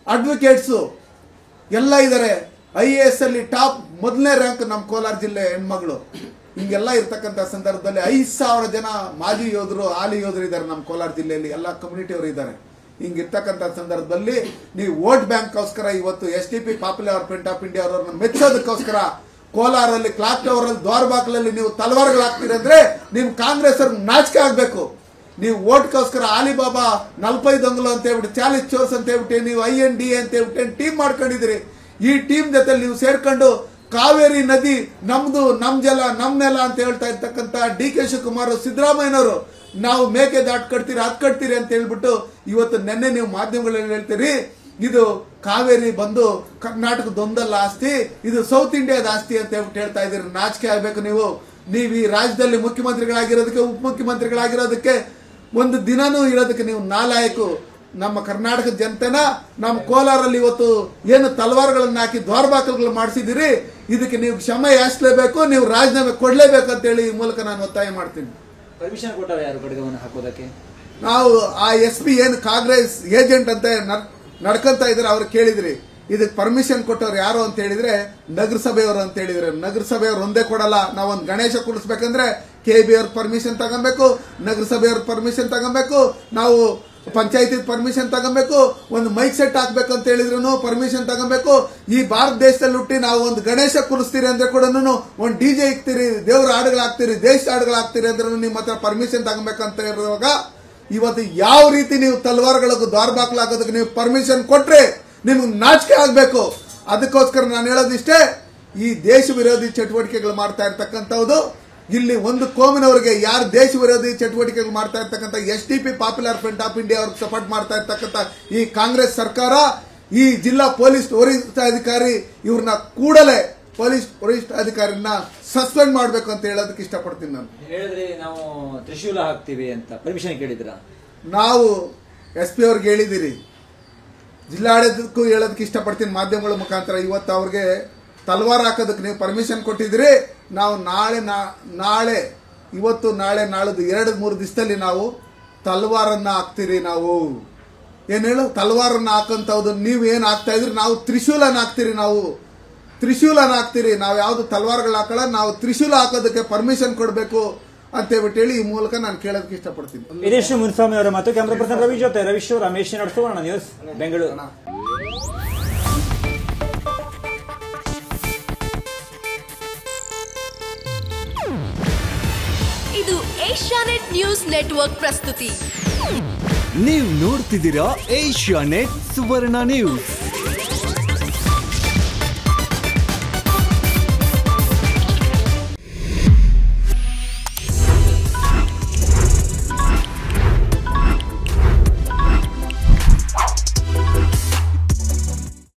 advocates ಎಲ್ಲ ಇದ್ದಾರೆ I A S ಅಲ್ಲಿ ಟಾಪ್ ಮೊದಲನೇ ರ್ಯಾಂಕ್ ನಮ್ಮ ಕೋಲಾರ ಜಿಲ್ಲೆ ಹೆಣ್ಮಗಳು ಹಿಂಗೆಲ್ಲ ಇರ್ತಕ್ಕಂಥ ಸಂದರ್ಭದಲ್ಲಿ ಐದು ಸಾವಿರ ಜನ ಮಾಜಿ ಯೋಧರು ಹಾಲಿ ಯೋಧರು ಇದ್ದಾರೆ ನಮ್ಮ ಕೋಲಾರ ಜಿಲ್ಲೆಯಲ್ಲಿ ಎಲ್ಲ ಕಮ್ಯುನಿಟಿಯವರು ಇದ್ದಾರೆ ಹಿಂಗಿರ್ತಕ್ಕಂಥ ಸಂದರ್ಭದಲ್ಲಿ ನೀವು ವೋಟ್ ಬ್ಯಾಂಕ್ಗೋಸ್ಕರ ಇವತ್ತು S D P popular front of India ಅವರನ್ನು ಮೆಚ್ಚೋದಕ್ಕೋಸ್ಕರ ಕೋಲಾರಲ್ಲಿ ಕ್ಲಾಕ್ ಟವರ್ ಅಲ್ಲಿ ದ್ವಾರಬಾಗ್ಲಲ್ಲಿ ನೀವು ತಲವಾರ್ಗಳಾಗ್ತೀರಿ ಅಂದ್ರೆ ನಿಮ್ ಕಾಂಗ್ರೆಸ್ ಅವ್ರಿಗೆ ನಾಚಿಕೆ ಆಗ್ಬೇಕು ನೀವು ಓಟ್ಗೋಸ್ಕರ ಆಲಿಬಾಬಾ ನಲ್ಪೈದು ಅಂಗುಲು ಅಂತ ಹೇಳ್ಬಿಟ್ಟು ಚಾಲಿಸ್ ಚೋರ್ಸ್ ಅಂತ ಹೇಳ್ಬಿಟ್ಟು ನೀವು ಐ ಎನ್ ಡಿ ಅಂತ ಹೇಳ್ಬಿಟ್ಟು ಟೀಮ್ ಮಾಡ್ಕೊಂಡಿದ್ದೀರಿ ಈ ಟೀಮ್ ಜೊತೆ ನೀವು ಸೇರ್ಕೊಂಡು ಕಾವೇರಿ ನದಿ ನಮ್ದು ನಮ್ ಜಲ ನಮ್ ನೆಲ ಅಂತ ಹೇಳ್ತಾ ಇರ್ತಕ್ಕಂಥ ಡಿ ಕೆ ಶಿವಕುಮಾರ್ ಸಿದ್ದರಾಮಯ್ಯನವರು ನಾವು ಮೇಕೆ ದಾಟ್ ಕಟ್ತೀರಿ ಅದ್ ಕಟ್ತೀರಿ ಅಂತ ಹೇಳ್ಬಿಟ್ಟು ಇವತ್ತು ನೆನ್ನೆ ನೀವು ಮಾಧ್ಯಮಗಳಲ್ಲಿ ಹೇಳ್ತೀರಿ ಇದು ಕಾವೇರಿ ಬಂದು ಕರ್ನಾಟಕದೊಂದಲ್ಲ ಆಸ್ತಿ ಇದು ಸೌತ್ ಇಂಡಿಯಾದ ಆಸ್ತಿ ಅಂತ ಹೇಳ್ಬಿಟ್ಟು ಹೇಳ್ತಾ ಇದ್ದೀರಿ ನಾಚಿಕೆ ಆಗ್ಬೇಕು ನೀವು ನೀವು ಈ ರಾಜ್ಯದಲ್ಲಿ ಮುಖ್ಯಮಂತ್ರಿಗಳಾಗಿರೋದಕ್ಕೆ ಉಪಮುಖ್ಯಮಂತ್ರಿಗಳಾಗಿರೋದಕ್ಕೆ ಒಂದು ದಿನನೂ ಇರೋದಕ್ಕೆ ನೀವು ನಾಲಾಯಕು ನಮ್ಮ ಕರ್ನಾಟಕದ ಜನತೆನ ನಮ್ಮ ಕೋಲಾರಲ್ಲಿ ಇವತ್ತು ಏನು ತಲವಾರುಗಳನ್ನ ಹಾಕಿ ದ್ವಾರಬಾಕಲ್ಗಳು ಮಾಡಿಸಿದಿರಿ ಇದಕ್ಕೆ ನೀವು ಕ್ಷಮೆ ಯಾಚಿಸಲೇಬೇಕು ನೀವು ರಾಜೀನಾಮೆ ಕೊಡಲೇಬೇಕು ಅಂತೇಳಿ ಈ ಮೂಲಕ ನಾನು ಒತ್ತಾಯ ಮಾಡ್ತೀನಿ ಪರ್ಮಿಷನ್ ಕೊಟ್ಟವ್ರು ಯಾರು ಖಡ್ಗವನ್ನು ಹಾಕೋದಕ್ಕೆ ನಾವು ಆ ಎಸ್ ಪಿ ಏನು ಕಾಂಗ್ರೆಸ್ ಏಜೆಂಟ್ ಅಂತ ನಡ್- ನಡ್ಕೊಂತ ಇದ್ರೆ ಅವ್ರು ಕೇಳಿದ್ರಿ ಇದಕ್ಕೆ ಪರ್ಮಿಷನ್ ಕೊಟ್ಟವ್ರು ಯಾರು ಅಂತ ಹೇಳಿದ್ರೆ ನಗರಸಭೆಯವರು ಅಂತ ಹೇಳಿದ್ರೆ ನಗರಸಭೆಯವರು ಒಂದೇ ಕೊಡಲ್ಲ ನಾವೊಂದು ಗಣೇಶ ಕುಡಿಸ್ಬೇಕಂದ್ರೆ ಕೆ ಬಿ ಅವ್ರ ಪರ್ಮಿಷನ್ ತಗೊಬೇಕು ನಗರಸಭೆಯವ್ರ ಪರ್ಮಿಷನ್ ತಗೊಬೇಕು ನಾವು ಪಂಚಾಯತಿ ಪರ್ಮಿಷನ್ ತಗೊಬೇಕು ಒಂದು ಮೈಕ್ ಸೆಟ್ ಹಾಕ್ಬೇಕು ಅಂತ ಹೇಳಿದ್ರು ಪರ್ಮಿಷನ್ ತಗೊಬೇಕು ಈ ಭಾರತ ದೇಶದಲ್ಲಿ ಹುಟ್ಟಿ ನಾವು ಒಂದು ಗಣೇಶ ಕುರಿಸ್ತೀರಿ ಅಂದ್ರೆ ಕೂಡ ಒಂದು ಡಿ ಜೆ ಇಕ್ತೀರಿ ದೇವ್ರ ಹಾಡುಗಳು ಹಾಕ್ತೀರಿ ದೇಶ ಹಾಡುಗಳು ಹಾಕ್ತೀರಿ ಅಂದ್ರೆ ನಿಮ್ಮ ಹತ್ರ ಪರ್ಮಿಷನ್ ತಗೊಬೇಕಂತ ಇರುವಾಗ ಇವತ್ತು ಯಾವ ರೀತಿ ನೀವು ತಲವಾರ್ಗಳಿಗೂ ದ್ವಾರ ಬಾಕ್ಲು ಹಾಕೋದಕ್ಕೆ ನೀವು ಪರ್ಮಿಷನ್ ಕೊಟ್ರೆ ನಿಮ್ಗೆ ನಾಚಿಕೆ ಆಗ್ಬೇಕು ಅದಕ್ಕೋಸ್ಕರ ನಾನು ಹೇಳೋದಿಷ್ಟೇ ಈ ದೇಶ ವಿರೋಧಿ ಚಟುವಟಿಕೆಗಳು ಮಾಡ್ತಾ ಇರ್ತಕ್ಕಂಥದ್ದು ಇಲ್ಲಿ ಒಂದು ಕೋಮಿನವರಿಗೆ ಯಾರು ದೇಶ ವಿರೋಧಿ ಚಟುವಟಿಕೆಗಳು ಮಾಡ್ತಾ ಇರ್ತಕ್ಕಂಥ S D P popular front of India ಅವ್ರಿಗೆ ಸಪೋರ್ಟ್ ಮಾಡ್ತಾ ಇರ್ತಕ್ಕಂಥ ಈ ಕಾಂಗ್ರೆಸ್ ಸರ್ಕಾರ ಈ ಜಿಲ್ಲಾ ಪೊಲೀಸ್ ವರಿಷ್ಠಾಧಿಕಾರಿ ಇವ್ರನ್ನ ಕೂಡಲೇ ಪೊಲೀಸ್ ವರಿಷ್ಠಾಧಿಕಾರಿನ ಸಸ್ಪೆಂಡ್ ಮಾಡಬೇಕು ಅಂತ ಹೇಳೋದಕ್ಕೆ ಇಷ್ಟಪಡ್ತೀನಿ ನಾನು ಹೇಳಿದ್ರಿ ನಾವು ತ್ರಿಶೂಲ ಹಾಕ್ತೀವಿ ಅಂತ ಪರ್ಮಿಷನ್ ಕೇಳಿದ್ರ ನಾವು ಎಸ್ ಪಿ ಅವ್ರಿಗೆ ಹೇಳಿದ್ದೀರಿ ಜಿಲ್ಲಾಡಳಿತಕ್ಕೂ ಹೇಳೋದಕ್ಕೆ ಇಷ್ಟಪಡ್ತೀನಿ ಮಾಧ್ಯಮಗಳ ಮುಖಾಂತರ ಇವತ್ತು ಅವ್ರಿಗೆ ತಲವಾರ್ ಹಾಕೋದಕ್ಕೆ ನೀವು ಪರ್ಮಿಷನ್ ಕೊಟ್ಟಿದ್ದೀರಿ ನಾವು ನಾಳೆ ನಾ- ನಾಳೆ ಇವತ್ತು ನಾಳೆ ನಾಳದು ಎರಡು ಮೂರು ದಿವಸದಲ್ಲಿ ನಾವು ತಲವಾರನ್ನ ಹಾಕ್ತೀರಿ ನಾವು ಏನು ಹೇಳು ತಲವಾರನ್ನ ಹಾಕಂತವ್ದು ನೀವು ಏನು ಹಾಕ್ತಾ ಇದ್ರಿ ನಾವು ತ್ರಿಶೂಲನ ಹಾಕ್ತೀರಿ ನಾವು ತ್ರಿಶೂಲನ ಹಾಕ್ತೀರಿ ನಾವು ಯಾವುದು ತಲವಾರ್ಗಳು ಹಾಕಲ್ಲ ನಾವು ತ್ರಿಶೂಲ ಹಾಕೋದಕ್ಕೆ ಪರ್ಮಿಷನ್ ಕೊಡಬೇಕು ಅಂತ ಹೇಳ್ಬಿಟ್ಟು ಹೇಳಿ ಈ ಮೂಲಕ ನಾನು ಕೇಳೋದಕ್ಕೆ ಇಷ್ಟಪಡ್ತೀನಿ ಇದಿಷ್ಟು ಮುನ್ಸ್ವಾಮಿ ಅವರ ಮತ್ತು ಕ್ಯಾಮ್ರಾ ಪರ್ಸನ್ ರವಿ ಜೊತೆ ರವಿಶ್ ರಮೇಶ್ ಸುವರ್ಣ ನ್ಯೂಸ್ ಬೆಂಗಳೂರು ಇದು ಏಷ್ಯಾನೆಟ್ ನ್ಯೂಸ್ ನೆಟ್ವರ್ಕ್ ಪ್ರಸ್ತುತಿ ನೀವು ನೋಡ್ತಿದ್ದೀರಾ ಏಷ್ಯಾ ನೆಟ್ ಸುವರ್ಣ ನ್ಯೂಸ್